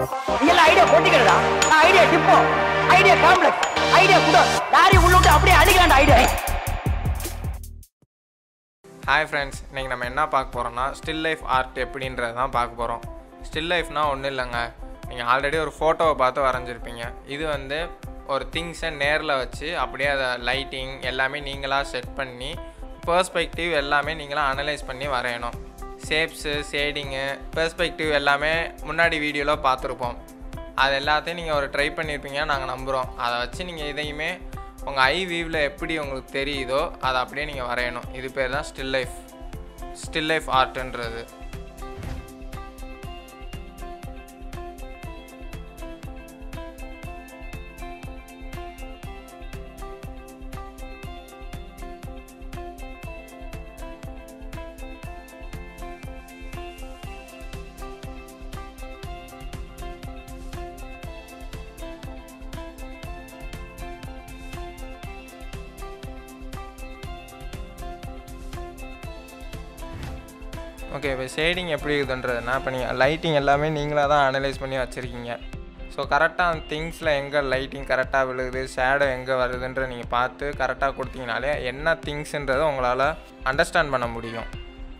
நீ எல்லாம் ஐடியா போட்டிக்கிறடா நான் idea depot idea complex idea குடோ லாரி உள்ளுட்டு அப்படியே அடிக்கிறான்டா ஐடியா ஹாய் ஃப்ரெண்ட்ஸ் இன்றைக்கி நம்ம என்ன பார்க்க போகிறோம்னா ஸ்டில் லைஃப் ஆர்ட் எப்படின்றது தான் பார்க்க போகிறோம் ஸ்டில் லைஃப்னா ஒன்றும் இல்லைங்க நீங்கள் ஆல்ரெடி ஒரு ஃபோட்டோவை பார்த்து வரைஞ்சிருப்பீங்க இது வந்து ஒரு திங்ஸை நேரில் வச்சு அப்படியே அதை லைட்டிங் எல்லாமே நீங்களாக செட் பண்ணி பெர்ஸ்பெக்டிவ் எல்லாமே நீங்களாக அனலைஸ் பண்ணி வரையணும் ஷேப்ஸு ஷேடிங்கு பெர்ஸ்பெக்டிவ் எல்லாமே முன்னாடி வீடியோவில் பார்த்துருப்போம் அது எல்லாத்தையும் நீங்கள் ஒரு ட்ரை பண்ணியிருப்பீங்கன்னு நாங்கள் நம்புகிறோம் அதை வச்சு நீங்கள் இதையுமே உங்கள் ஐ வியூவில் எப்படி உங்களுக்கு தெரியுதோ அதை அப்படியே நீங்கள் வரையணும் இது பேர் தான் ஸ்டில் லைஃப் ஸ்டில் லைஃப் ஆர்ட்ன்றது ஓகே இப்போ ஷேடிங் எப்படி இருக்குதுன்றதுனா இப்போ நீங்கள் லைட்டிங் எல்லாமே நீங்களாக தான் அனலைஸ் பண்ணி வச்சுருக்கீங்க ஸோ கரெக்டாக அந்த திங்ஸில் எங்கே லைட்டிங் கரெக்டாக விழுகுது ஷேடோ எங்கே வருதுன்ற நீங்கள் பார்த்து கரெக்டாக கொடுத்தீங்கனாலே என்ன திங்ஸ்ன்றதை உங்களால் அண்டர்ஸ்டாண்ட் பண்ண முடியும்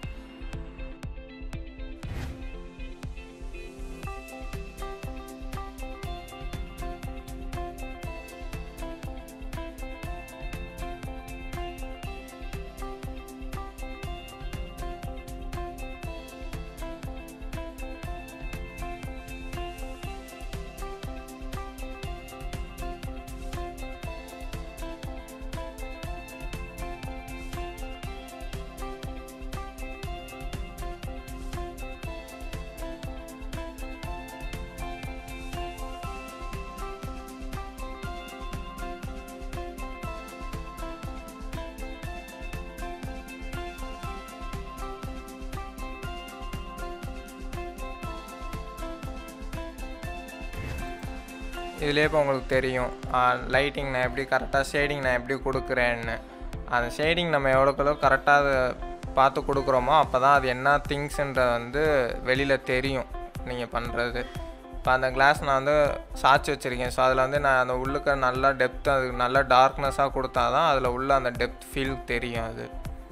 இதுலேயே இப்போ உங்களுக்கு தெரியும் லைட்டிங் நான் எப்படி கரெக்டாக ஷேடிங் நான் எப்படி கொடுக்குறேன்னு அந்த ஷேடிங் நம்ம எவ்வளோக்கு கரெக்டாக அதை பார்த்து கொடுக்குறோமோ அப்போ தான் அது என்ன திங்ஸ்ன்ற வந்து வெளியில் தெரியும் நீங்கள் பண்ணுறது இப்போ அந்த கிளாஸ் நான் வந்து சாய்ச்சி வச்சுருக்கேன் ஸோ அதில் வந்து நான் அந்த உள்ளுக்க நல்லா டெப்த் அது நல்லா டார்க்னஸாக கொடுத்தா தான் அதில் உள்ள அந்த டெப்த் ஃபீல் தெரியும் அது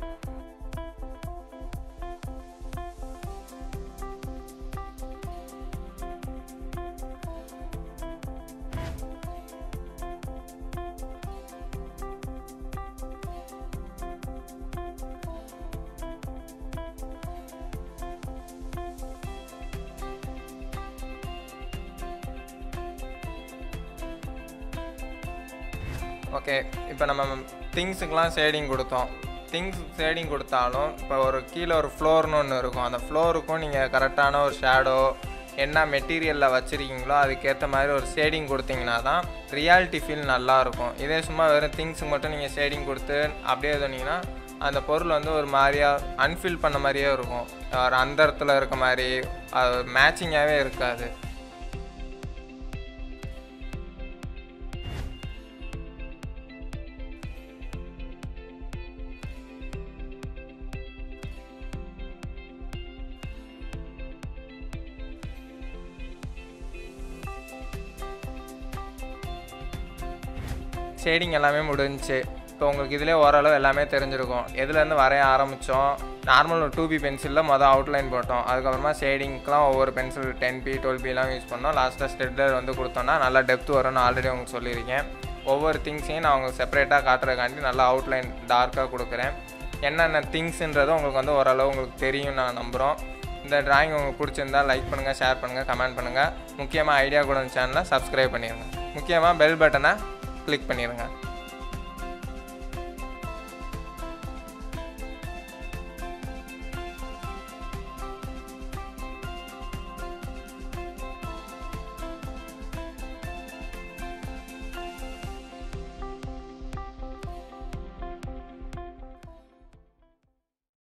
ஓகே இப்போ நம்ம திங்ஸுக்கெலாம் ஷேடிங் கொடுத்தோம் திங்ஸ் ஷேடிங் கொடுத்தாலும் இப்போ ஒரு கீழே ஒரு ஃப்ளோர்னு ஒன்று இருக்கும் அந்த ஃப்ளோருக்கும் நீங்கள் கரெக்டான ஒரு ஷேடோ என்ன மெட்டீரியலில் வச்சுருக்கீங்களோ அதுக்கேற்ற மாதிரி ஒரு ஷேடிங் கொடுத்தீங்கன்னா தான் ரியாலிட்டி ஃபீல் நல்லாயிருக்கும் இதே சும்மா வெறும் திங்ஸுக்கு மட்டும் நீங்கள் ஷேடிங் கொடுத்து அப்படியே சொன்னீங்கன்னா அந்த பொருள் வந்து ஒரு மாதிரியா அன்ஃபில் பண்ண மாதிரியே இருக்கும் ஒரு அந்த இடத்துல இருக்க மாதிரி அது மேட்சிங்காகவே இருக்காது ஷேடிங் எல்லாமே முடிஞ்சுச்சு இப்போ உங்களுக்கு இதிலே ஓரளவு எல்லாமே தெரிஞ்சிருக்கும் எதுலேருந்து வரைய ஆரம்பித்தோம் நார்மல் ஒரு டூ பி பென்சிலில் மொதல் அவுட்லைன் போட்டோம் அதுக்கப்புறமா ஷேடிங்க்கெலாம் ஒவ்வொரு பென்சில் டென் பி டுவெல் பிலாம் யூஸ் பண்ணோம் லாஸ்ட்டாக ஸ்டெட்லர் வந்து கொடுத்தோன்னா நல்லா டெப்த் வரும்னு ஆல்ரெடி உங்களுக்கு சொல்லியிருக்கேன் ஒவ்வொரு திங்ஸையும் நான் உங்களுக்கு செப்பரேட்டாக காட்டுறதுக்காண்டி நல்லா அவுட்லைன் டார்க்காக கொடுக்குறேன் என்னென்ன திங்ஸுன்றது உங்களுக்கு வந்து ஓரளவு உங்களுக்கு தெரியும் நான் நம்புகிறோம் இந்த டிராயிங் உங்களுக்கு பிடிச்சிருந்தா லைக் பண்ணுங்கள் ஷேர் பண்ணுங்கள் கமெண்ட் பண்ணுங்கள் முக்கியமாக ஐடியா கூட சேனலை சப்ஸ்கிரைப் பண்ணிடுங்க முக்கியமாக பெல் பட்டனை கிளிக் பண்ணிடுங்க